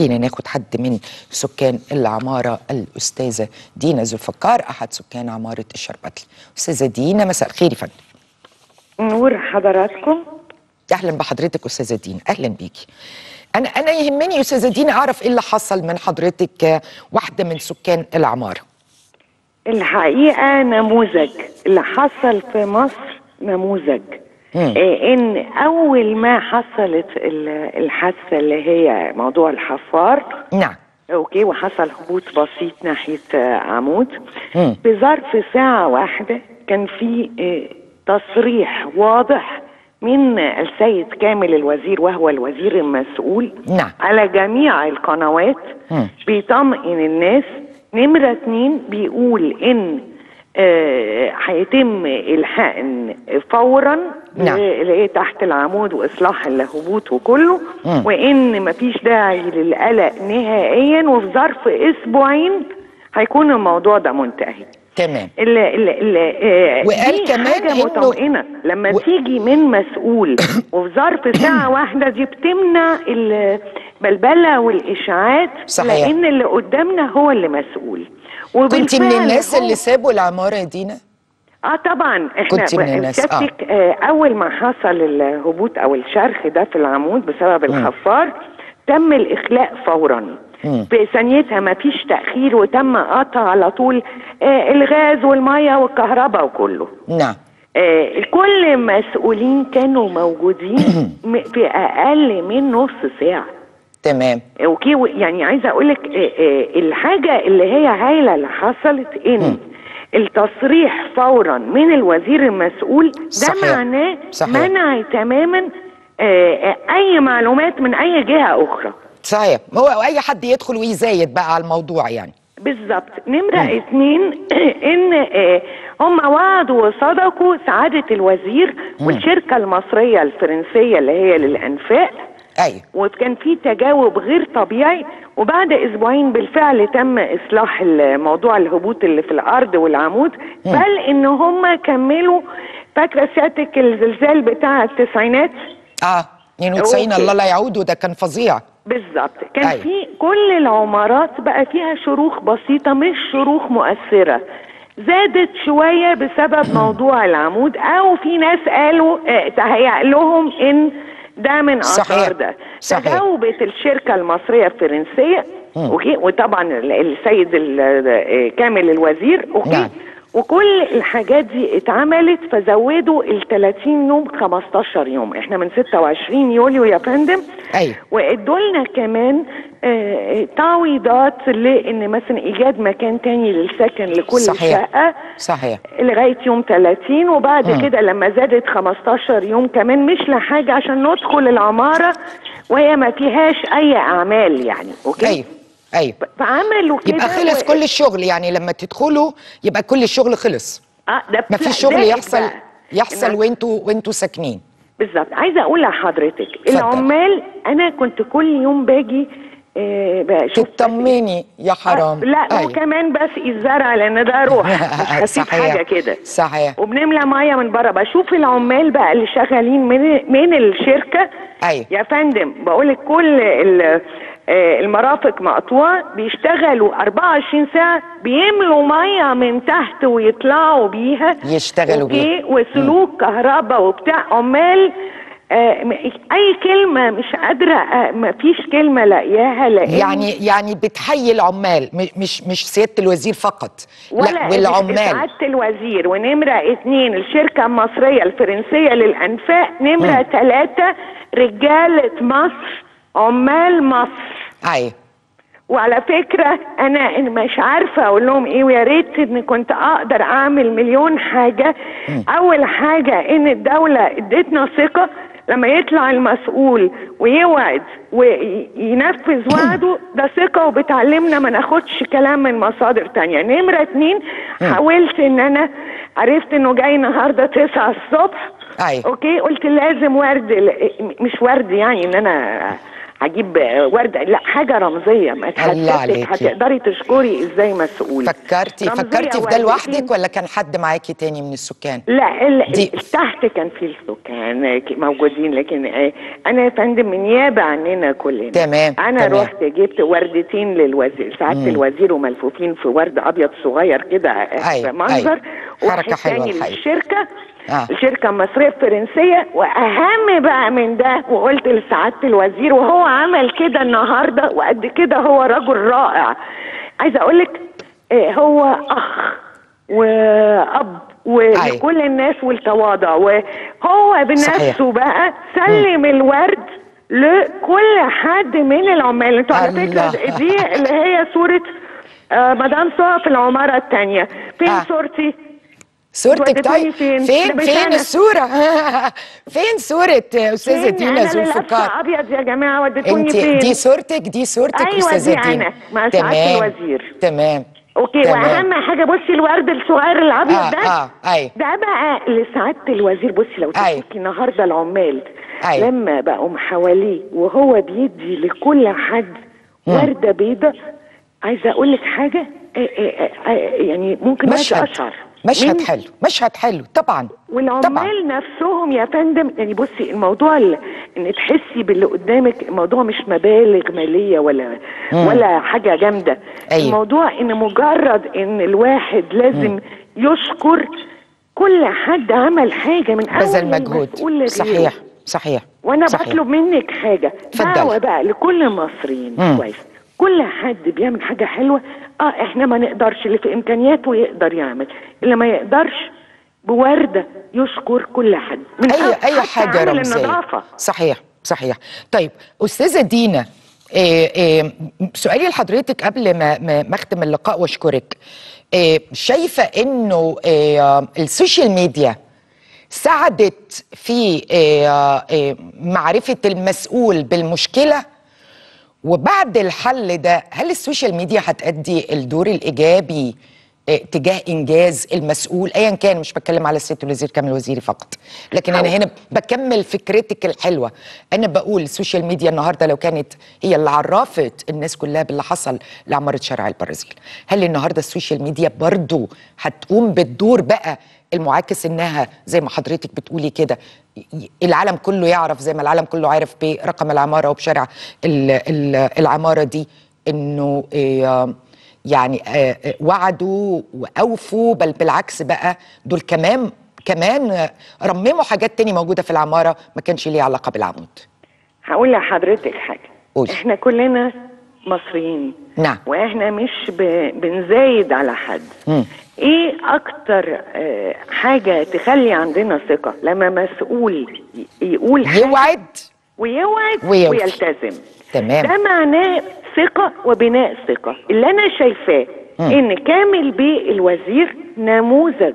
خلينا ناخد حد من سكان العمارة الأستاذة دينا ذو الفقار أحد سكان عمارة الشربتلي أستاذة دينا مساء الخير يا فندم نور حضراتكم أهلا بحضرتك أستاذة دينا أهلا بيكي أنا أنا يهمني يا أستاذة دينا أعرف إيه اللي حصل من حضرتك واحدة من سكان العمارة الحقيقة نموذج اللي حصل في مصر نموذج إيه ان اول ما حصلت ال- الحادثة اللي هي موضوع الحفار نعم اوكي وحصل هبوط بسيط ناحية آه، عمود مم. في ظرف ساعة واحدة كان في آه، تصريح واضح من السيد كامل الوزير وهو الوزير المسؤول نعم. على جميع القنوات مم. بيطمئن الناس نمرة اتنين بيقول ان آه، هيتم الحقن فورا نعم. اللي هي تحت العمود واصلاح الهبوط وكله مم. وان مفيش داعي للقلق نهائيا وفي ظرف اسبوعين هيكون الموضوع ده منتهي تمام ال ال ال آه، وقال دي كمان حاجة إنه- مطمئنة لما و- تيجي من مسؤول وفي ظرف ساعة واحدة دي بتمنع البلبلة والإشاعات صحيح. لأن اللي قدامنا هو اللي مسؤول كنت من وبالفعل الناس هو- اللي سابوا العمارة يا دينا اه طبعا احنا كنت من الناس، آه. سيادتك آه. اول ما حصل الهبوط او الشرخ ده في العمود بسبب الحفار تم الاخلاء فورا مم. في ثانيتها ما فيش تاخير وتم قطع على طول آه الغاز والميه والكهرباء وكله نعم آه كل مسؤولين كانوا موجودين م- في اقل من نص ساعه تمام اوكي و- يعني عايزه اقول لك الحاجه اللي هي هايله اللي حصلت ان التصريح فورا من الوزير المسؤول ده صحيح. معناه صحيح. منع تماما آه، آه، اي معلومات من اي جهه اخرى صحيح هو اي حد يدخل ويزايد بقى على الموضوع يعني بالظبط نمرة اتنين ان آه، هم وعدوا وصدقوا سعادة الوزير والشركة المصرية الفرنسية اللي هي للأنفاق ايوه وكان في تجاوب غير طبيعي وبعد اسبوعين بالفعل تم اصلاح موضوع الهبوط اللي في الارض والعمود بل ان هم كملوا فاكره سيادتك الزلزال بتاع التسعينات اه 92 أوكي. الله لا يعود وده كان فظيع بالظبط كان أيوة. في كل العمارات بقى فيها شروخ بسيطه مش شروخ مؤثره زادت شويه بسبب موضوع العمود او في ناس قالوا آه، تهيأ لهم ان ده من صحيح. اثار ده صحيح. تجاوبت الشركه المصريه الفرنسيه اوكي وطبعا ال- السيد ال- آه، كامل الوزير اوكي نعم. وكل الحاجات دي اتعملت فزودوا ال 30 يوم 15 يوم احنا من 26 يوليو يا فندم ايوه وادوا لنا كمان آه، تعويضات لان مثلا ايجاد مكان تاني للسكن لكل صحيح. شقه صحيح لغايه يوم 30 وبعد كده لما زادت 15 يوم كمان مش لحاجه عشان ندخل العماره وهي ما فيهاش اي اعمال يعني اوكي ايوه ايوه فعملوا كده يبقى خلص و- كل الشغل يعني لما تدخلوا يبقى كل الشغل خلص آه ده ما لا، فيش شغل زائد يحصل بقى. يحصل إن- وانتوا وانتوا ساكنين بالظبط عايزه اقول لحضرتك اتفضل. العمال انا كنت كل يوم باجي آه بشوف تطمني يا حرام آه، لا أيوة. وكمان بسقي الزرع لان ده روح مش هسيب صحيح. حاجه كده صحيح وبنملى ميه من بره بشوف العمال بقى اللي شغالين من من الشركه أيوة. يا فندم بقول لك كل ال- آه، المرافق مقطوعه بيشتغلوا 24 ساعه بيملوا ميه من تحت ويطلعوا بيها يشتغلوا اوكي وسلوك كهرباء وبتاع عمال آه م- اي كلمه مش قادره آه ما فيش كلمه لاقياها لان يعني يعني بتحيي العمال م- مش مش سياده الوزير فقط ولا لا والعمال سعاده الوزير ونمره اثنين الشركه المصريه الفرنسيه للانفاق نمره ثلاثه رجاله مصر عمال مصر ايوه وعلى فكرة أنا إن مش عارفة أقول لهم إيه ويا ريت إن كنت أقدر أعمل مليون حاجة أول حاجة إن الدولة ادتنا ثقة لما يطلع المسؤول ويوعد وينفذ وعده ده ثقة وبتعلمنا ما ناخدش كلام من مصادر تانية نمرة اتنين حاولت إن أنا عرفت إنه جاي النهاردة تسعة الصبح أيوة. أوكي قلت لازم ورد ل- مش ورد يعني إن أنا هجيب آه، ورده لا حاجه رمزيه ما الله عليكي. تحسسك هتقدري تشكري ازاي مسؤول فكرتي رمزية فكرتي في ده وردتين. لوحدك ولا كان حد معاكي تاني من السكان لا ال- دي- تحت كان في السكان ك- موجودين لكن آه، انا يا فندم من نيابه عننا كلنا تمام، انا تمام. رحت جبت وردتين للوزير سعاده الوزير وملفوفين في ورد ابيض صغير كده آه، أيوة، منظر أيوة. وواحد حركة حلوة تاني الحقيقة. للشركه آه. الشركه المصريه الفرنسيه واهم بقى من ده وقلت لسعاده الوزير وهو عمل كده النهارده وقد كده هو رجل رائع عايزه اقول لك هو اخ واب ولكل الناس والتواضع وهو بنفسه صحيح. بقى سلم الورد لكل حد من العمال انتوا على الله. فكره دي اللي هي صوره آه مدام سوا في العماره الثانيه فين آه. صورتي صورتك وديتوني طيب فين؟ فين لبسانة. فين الصورة فين صورة أستاذة فين؟ دينا انا اللي ذوالفقار لابسه ابيض يا جماعه وديتوني انت فين دي صورتك دي صورتك أيوة أستاذة دي دينا أنا، مع سعادة الوزير. تمام اوكي تمام. واهم حاجه بصي الورد الصغير الابيض آه، ده آه، أيوة. ده بقى لسعاده الوزير بصي لو أيوة. تشوفي النهارده العمال أيوة. لما بقوا حواليه وهو بيدي لكل حد ورده بيضه عايزه اقول لك حاجه آه، آه، آه، يعني ممكن وقت مشهد اشعر مشهد من- حلو مشهد حلو طبعا طبعا والعمال نفسهم يا فندم يعني بصي الموضوع ال- ان تحسي باللي قدامك الموضوع مش مبالغ ماليه ولا مم. ولا حاجه جامده أيوة. الموضوع ان مجرد ان الواحد لازم يشكر كل حد عمل حاجه من اول بذل مجهود المسؤول لغيره. صحيح صحيح وانا صحيح. بطلب منك حاجه اتفضلي. دعوه بقى لكل المصريين مم. كويس كل حد بيعمل حاجه حلوه اه احنا ما نقدرش اللي في امكانياته يقدر يعمل اللي ما يقدرش بورده يشكر كل حد من اي أول اي حتى حاجه عامل رمزيه النظافه صحيح صحيح طيب استاذه دينا إيه إيه سؤالي لحضرتك قبل ما ما ما اختم اللقاء واشكرك إيه شايفه انه إيه السوشيال ميديا ساعدت في إيه إيه معرفه المسؤول بالمشكله وبعد الحل ده هل السوشيال ميديا هتأدي الدور الإيجابي آه، تجاه إنجاز المسؤول أيا كان مش بتكلم على الست الوزير كامل وزيري فقط لكن أنا هنا بكمل فكرتك الحلوة أنا بقول السوشيال ميديا النهاردة لو كانت هي اللي عرفت الناس كلها باللي حصل لعمارة شارع البرازيل هل النهاردة السوشيال ميديا برضو هتقوم بالدور بقى المعاكس انها زي ما حضرتك بتقولي كده ي- العالم كله يعرف زي ما العالم كله عارف برقم العماره وبشارع ال- ال- العماره دي انه إيه، يعني آه، آه، وعدوا واوفوا بل بالعكس بقى دول كمان كمان آه، رمموا حاجات تاني موجوده في العماره ما كانش ليها علاقه بالعمود هقول لحضرتك حاجه قولي. احنا كلنا مصريين نعم. واحنا مش ب... بنزايد على حد مم. ايه اكتر آه، حاجه تخلي عندنا ثقه لما مسؤول ي- يقول حاجة يوعد ويوعد ويوفي. ويلتزم تمام. ده معناه ثقة وبناء ثقة اللي أنا شايفاه مم. إن كامل بيه الوزير نموذج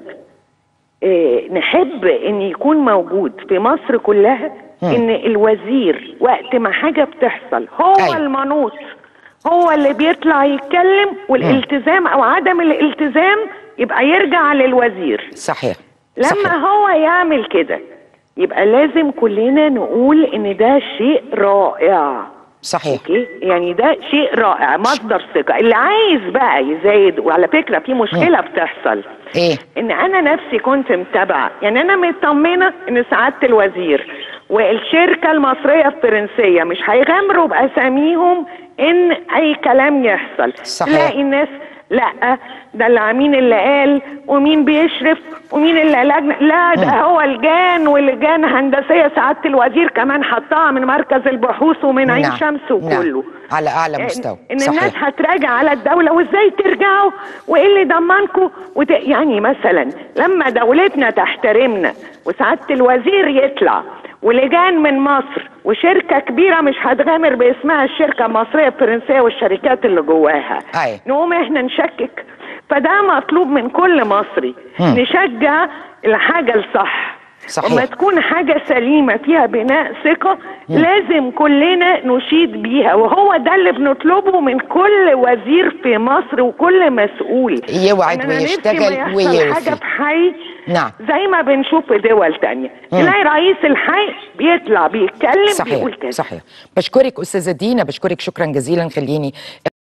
آه، نحب إن يكون موجود في مصر كلها مم. إن الوزير وقت ما حاجة بتحصل هو أيوة. المنوط هو اللي بيطلع يتكلم والالتزام أو عدم الالتزام يبقى يرجع للوزير صحيح لما صحيح. هو يعمل كده يبقى لازم كلنا نقول ان ده شيء رائع صحيح اوكي يعني ده شيء رائع مصدر ثقه اللي عايز بقى يزايد وعلى فكره في مشكله بتحصل ايه ان انا نفسي كنت متابعه يعني انا مطمنه ان سعاده الوزير والشركه المصريه الفرنسيه مش هيغامروا باساميهم ان اي كلام يحصل صحيح. تلاقي الناس لا ده اللي مين اللي قال ومين بيشرف ومين اللي لجنه لا ده هو الجان واللجان هندسيه سعاده الوزير كمان حطها من مركز البحوث ومن عين نعم. شمس وكله نعم. على اعلى مستوى ان الناس صحيح هتراجع على الدوله وازاي ترجعوا وايه اللي ضمنكم وت... يعني مثلا لما دولتنا تحترمنا وسعاده الوزير يطلع ولجان من مصر وشركه كبيره مش هتغامر باسمها الشركه المصريه الفرنسيه والشركات اللي جواها أي. نقوم احنا نشكك فده مطلوب من كل مصري مم. نشجع الحاجه الصح صحيح. وما تكون حاجة سليمة فيها بناء ثقة لازم كلنا نشيد بيها وهو ده اللي بنطلبه من كل وزير في مصر وكل مسؤول يوعد إن أنا نفسي ويشتغل ما يحصل ويوفي. حاجة في حي نعم. زي ما بنشوف في دول تانية تلاقي رئيس الحي بيطلع بيتكلم صحيح بيقول كده صحيح بشكرك استاذه دينا بشكرك شكرا جزيلا خليني